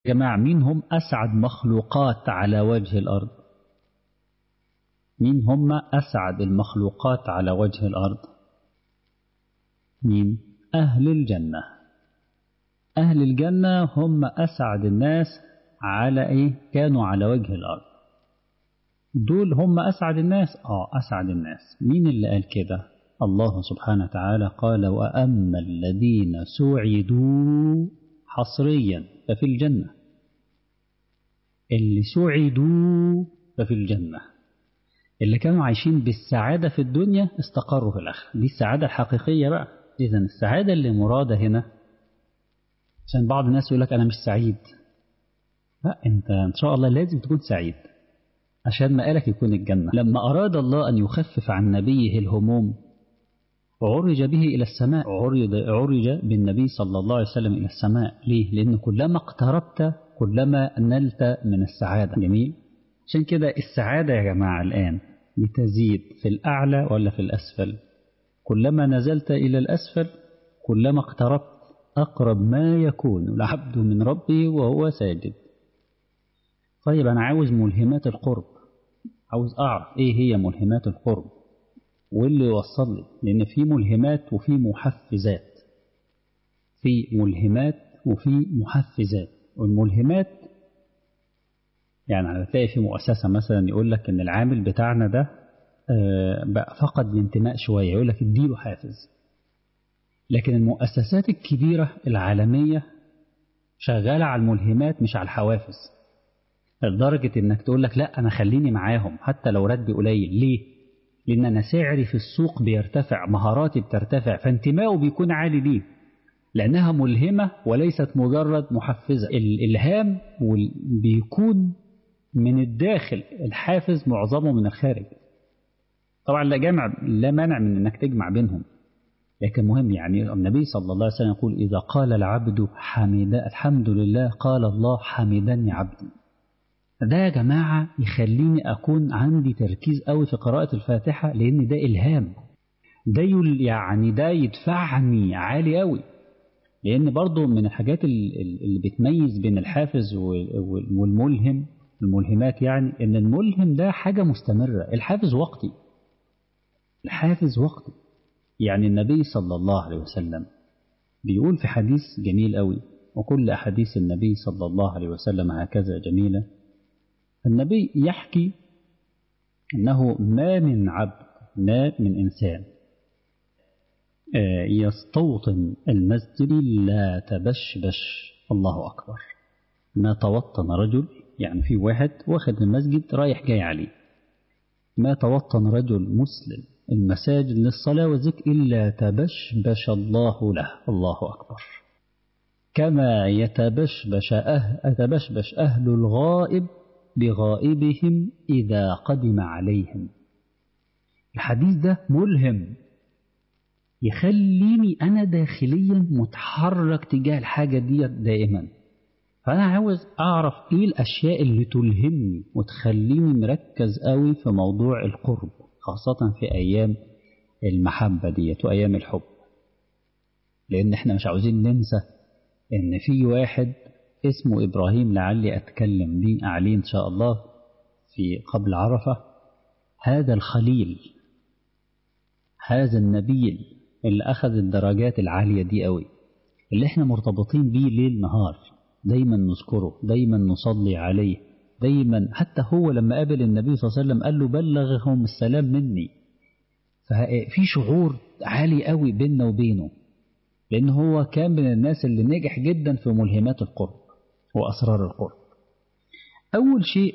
يا جماعة مين هم أسعد مخلوقات على وجه الأرض مين هم أسعد المخلوقات على وجه الأرض مين أهل الجنة أهل الجنة هم أسعد الناس على إيه كانوا على وجه الأرض دول هم أسعد الناس آه أسعد الناس مين اللي قال كده الله سبحانه وتعالى قال وأما الذين سعدوا حصريا ففي الجنة اللي سعدوا ففي الجنة اللي كانوا عايشين بالسعادة في الدنيا استقروا في الآخرة دي السعادة الحقيقية بقى إذا السعادة اللي مرادة هنا عشان بعض الناس يقول لك أنا مش سعيد لا أنت إن شاء الله لازم تكون سعيد عشان مقالك يكون الجنة لما أراد الله أن يخفف عن نبيه الهموم عرج به إلى السماء عرج, عرج بالنبي صلى الله عليه وسلم إلى السماء ليه؟ لأن كلما اقتربت كلما نلت من السعادة جميل؟ عشان كده السعادة يا جماعة الآن لتزيد في الأعلى ولا في الأسفل كلما نزلت إلى الأسفل كلما اقتربت أقرب ما يكون العبد من ربه وهو ساجد طيب أنا عاوز ملهمات القرب عاوز أعرف إيه هي ملهمات القرب واللي يوصل لي لأن في ملهمات وفي محفزات في ملهمات وفي محفزات والملهمات يعني هتلاقي في مؤسسة مثلا يقول لك إن العامل بتاعنا ده بقى فقد الانتماء شوية يقول لك اديله حافز لكن المؤسسات الكبيرة العالمية شغالة على الملهمات مش على الحوافز لدرجة إنك تقول لك لا أنا خليني معاهم حتى لو راتبي قليل ليه؟ لأن أنا سعري في السوق بيرتفع مهاراتي بترتفع فانتمائه بيكون عالي ليه لأنها ملهمة وليست مجرد محفزة الإلهام بيكون من الداخل الحافز معظمه من الخارج طبعا لا جامع لا مانع من أنك تجمع بينهم لكن مهم يعني النبي صلى الله عليه وسلم يقول إذا قال العبد حمد الحمد لله قال الله حمدني عبدي ده يا جماعة يخليني أكون عندي تركيز قوي في قراءة الفاتحة لأن ده إلهام ده يعني ده يدفعني عالي قوي لأن برضو من الحاجات اللي بتميز بين الحافز والملهم الملهمات يعني إن الملهم ده حاجة مستمرة الحافز وقتي الحافز وقتي يعني النبي صلى الله عليه وسلم بيقول في حديث جميل قوي وكل أحاديث النبي صلى الله عليه وسلم هكذا جميلة النبي يحكي أنه ما من عبد ما من إنسان يستوطن المسجد لا تبشبش الله أكبر ما توطن رجل يعني في واحد واخد المسجد رايح جاي عليه ما توطن رجل مسلم المساجد للصلاة والذكر إلا تبشبش الله له الله أكبر كما يتبشبش أهل, يتبشبش أهل الغائب بغائبهم إذا قدم عليهم الحديث ده ملهم يخليني أنا داخليا متحرك تجاه الحاجة دي دائما فأنا عاوز أعرف إيه الأشياء اللي تلهمني وتخليني مركز قوي في موضوع القرب خاصة في أيام المحبة ديت وأيام الحب لأن إحنا مش عاوزين ننسى إن في واحد اسمه إبراهيم لعلي أتكلم بيه عليه إن شاء الله في قبل عرفة هذا الخليل هذا النبيل اللي أخذ الدرجات العالية دي قوي اللي احنا مرتبطين بيه ليل نهار دايما نذكره دايما نصلي عليه دايما حتى هو لما قابل النبي صلى الله عليه وسلم قال له بلغهم السلام مني ففي شعور عالي قوي بيننا وبينه لأن هو كان من الناس اللي نجح جدا في ملهمات القرب وأسرار القرب أول شيء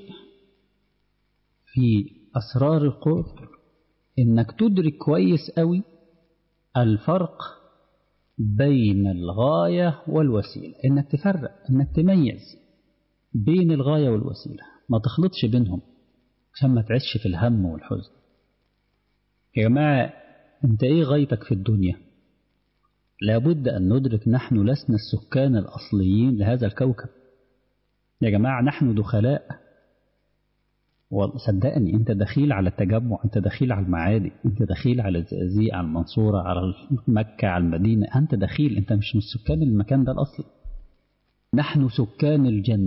في أسرار القرب إنك تدرك كويس قوي الفرق بين الغاية والوسيلة إنك تفرق إنك تميز بين الغاية والوسيلة ما تخلطش بينهم عشان ما تعيش في الهم والحزن يا جماعة أنت إيه غايتك في الدنيا لابد أن ندرك نحن لسنا السكان الأصليين لهذا الكوكب يا جماعة نحن دخلاء وصدقني أنت دخيل على التجمع أنت دخيل على المعادي أنت دخيل على الزقازيق على المنصورة على مكة على المدينة أنت دخيل أنت مش من سكان المكان ده الأصلي نحن سكان الجنة